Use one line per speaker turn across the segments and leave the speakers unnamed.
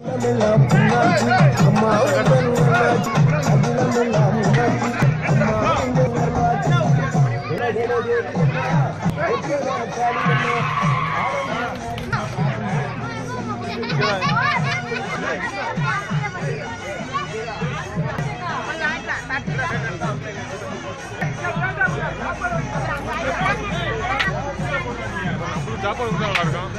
சாப்பாடு கொடுத்தா நல்லா இருக்கும்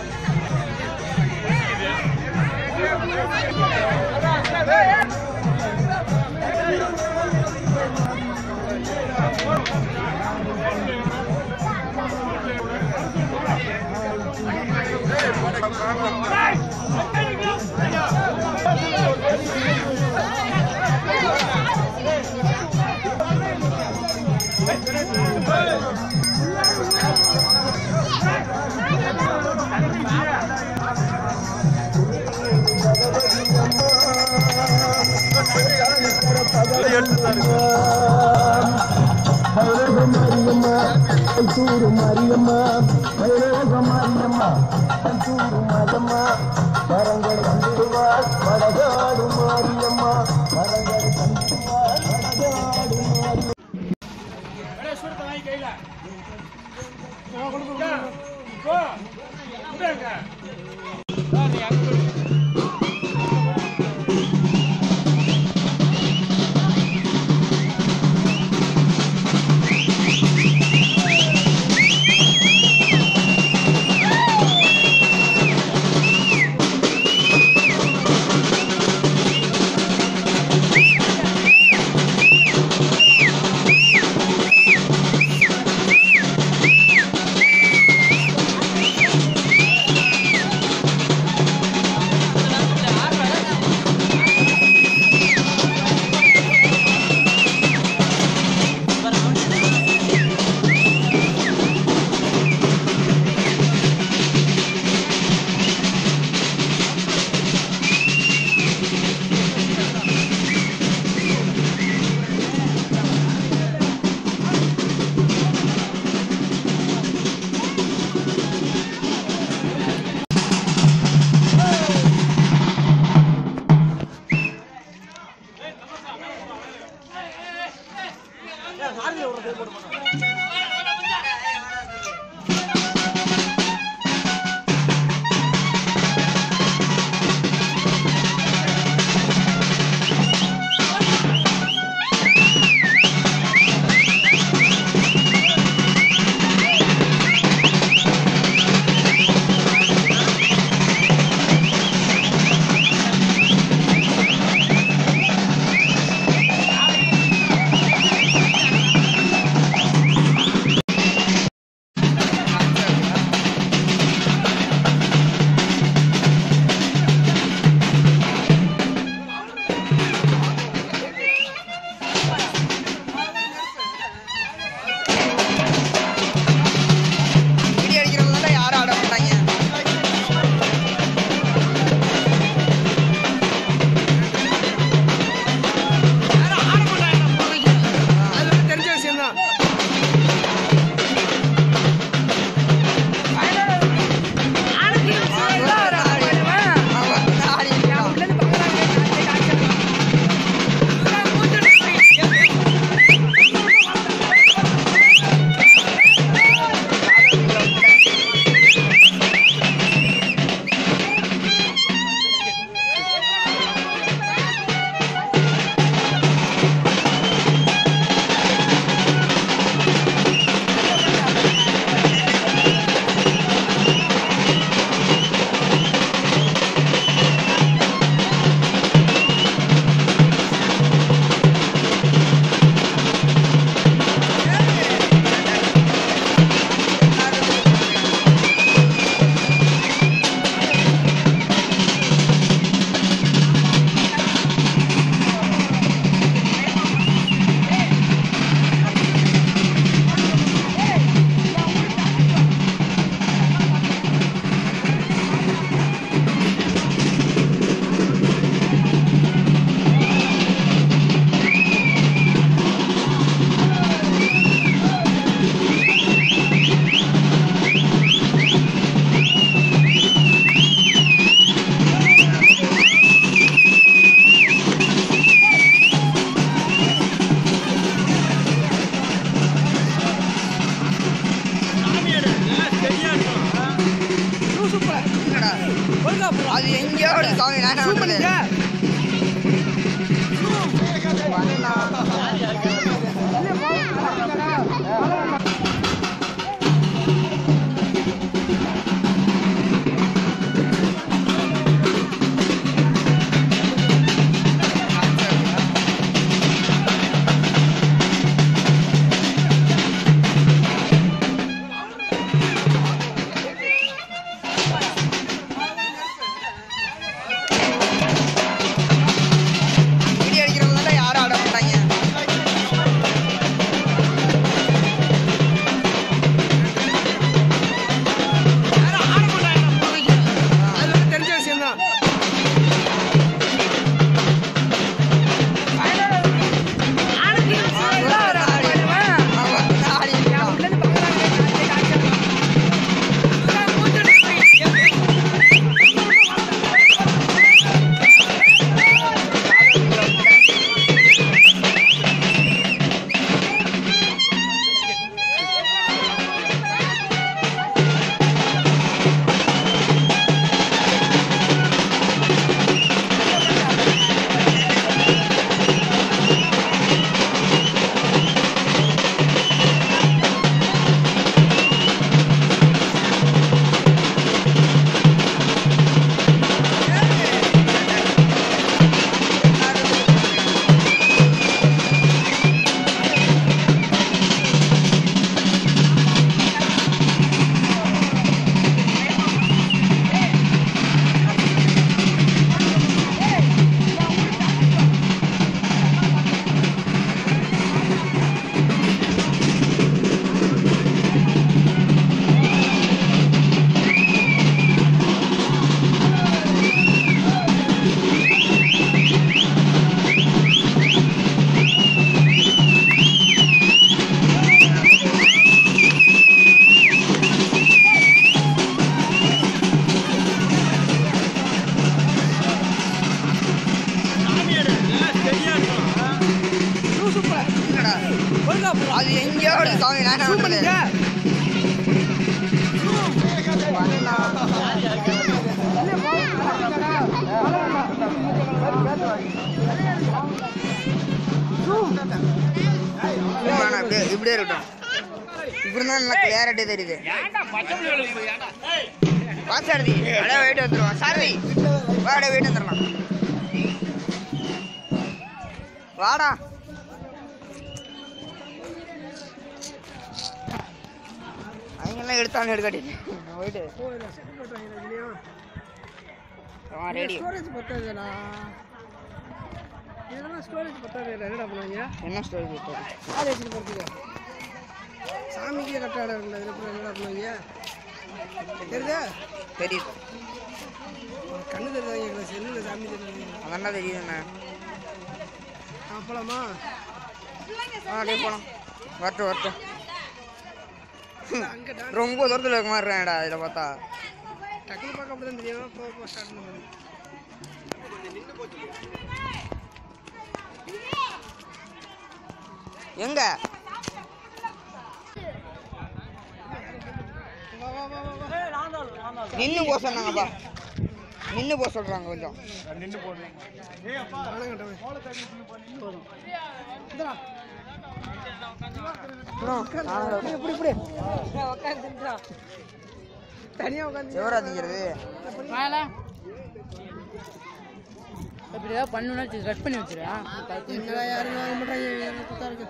வைரோக மாரியம்மா கல்தூரு மாரியம்மா வைரோக மாரியம்மா கல்தூரு மாதம்மா வரங்கள் வந்துடுவார் வடகாடு மாரியம்மா வரங்கள் வந்துடுவார் வடகாடு மாரியம்மா
ஆ
எங்கேயோட சாமி நான்
பண்ணுங்க
இடி அடிக்கிறவங்க யாரும் ஆட மாட்டாங்க
யாரும் ஆட மாட்டாங்க இப்போதைக்கு. அது வந்து தெரிஞ்ச விஷயம் தான்
ஆடி அது எங்கேயோட சாமி நான்
பண்ணுங்க
வேணாம், இப்படியே இப்படியே இருக்கட்டும் இப்படி தான் நல்லா கிளியாரிட்டி தெரியுது பாசாரதி அப்படியே போயிட்டு வந்துருவான் சாரதி வா அப்படியே போயிட்டு வந்துடலாம் வாடா அவங்கெல்லாம் எடுத்தாலும் எடுக்காட்டி போயிட்டு ரெடி
ஸ்டோரேஜ் பத்தாதுடா இதெல்லாம் ஸ்டோரேஜ் பத்தாது என்னடா பண்ணுவாங்க
என்ன ஸ்டோரி போயிட்டு
காலேஜுக்கு போகிறதுக்கு சாமிக்கு கரெக்டாக இடம் இல்லை இதில் என்னடா பண்ணுவாங்க தெரியுதா
தெரியுது
கண்ணு தெரியுதாங்க எங்களை செல்லில் சாமி தெரியுது
அதான் தெரியுதுண்ணே
அப்பலாமா
ஆ அப்படியே போகலாம் வரட்டும் வரட்டும்
அங்கே டான்
ரொம்ப தூரத்தில் இருக்க மாதிரி இருக்கான்டா இதில் பார்த்தா
டக்குனு பார்க்க அப்படி தான் தெரியும் போ போ ஸ்டார்ட் பண்ண
எங்க
வா வா வா வா வா
நின்று போக சொன்னாங்கப்பா நின்று போக சொல்கிறாங்க கொஞ்சம்
நின்று போடு
வணங்கட்டவன் போதும் இந்தா இப்படி இப்படி உட்காந்து தனியாக உட்காந்து
எவரா திங்கிறது
மேலே இப்படி ஏதாவது பண்ணுனா கட் பண்ணி வச்சிருக்கா
என்னடா யாரும் வாங்க மாட்டாங்க எனக்கு குத்தா இருக்கு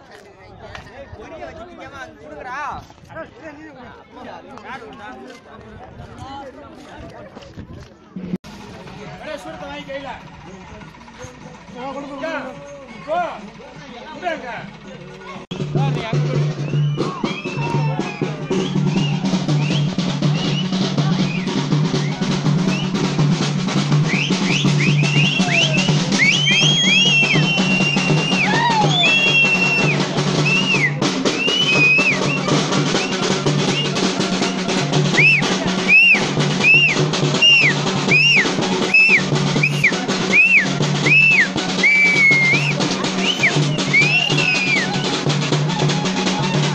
ஆ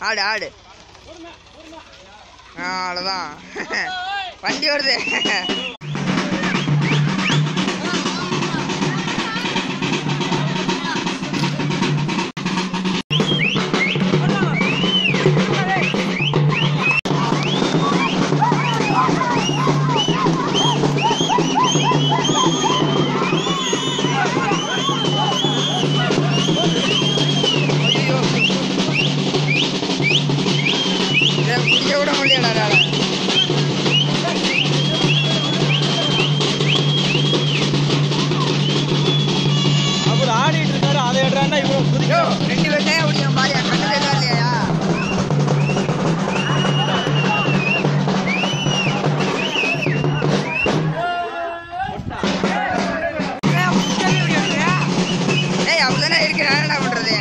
ஆடு ஆடு ஆ அவ்வளோதான் வண்டி வருது ஐயோ. இதை பிடிக்க விட முடியலடா
அவர் ஆடிட்டு இருக்காரு அதை எடுறான்னா இவ்வளவு குதிக்க
யோ ரெண்டு பேர்ட்டே முடியும் பாரு என் கண்ணு தெரியல இல்லையா ஏய் அப்படிதானே இருக்கு நான் என்ன பண்றது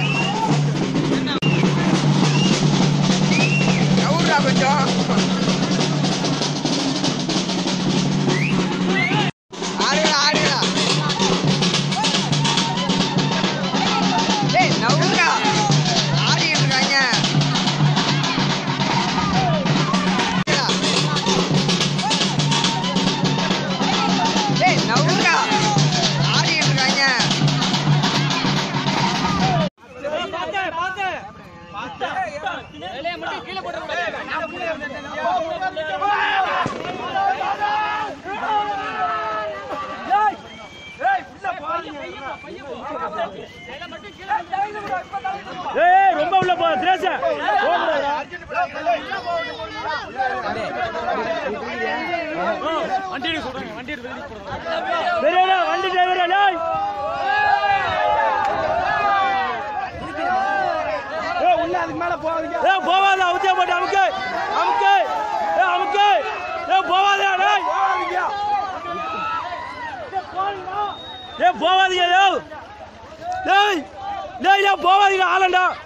நவுறா கொஞ்சம் ஆடுடா ஆடுடா ஏய் நவுறா ஆடிட்டு இருக்காங்க ஏய் நவுறா ஆடிட்டு இருக்காங்க
ஏய் ரொம்ப உள்ள போ திரேச வண்டி சொல்றாங்க வண்டி வண்டி டிரைவர் டேய் ஏய் உள்ள அதுக்கு மேல போவாதீங்க ஏய் போவாத அவுத்தே போட்டு அமுக்கு அமுக்கு ஏய் அமுக்கு ஏய் போவாதே டேய் ஏய் போவாதீங்க டேய் டேய் டேய் டேய் போவாதீங்க ஆளண்டா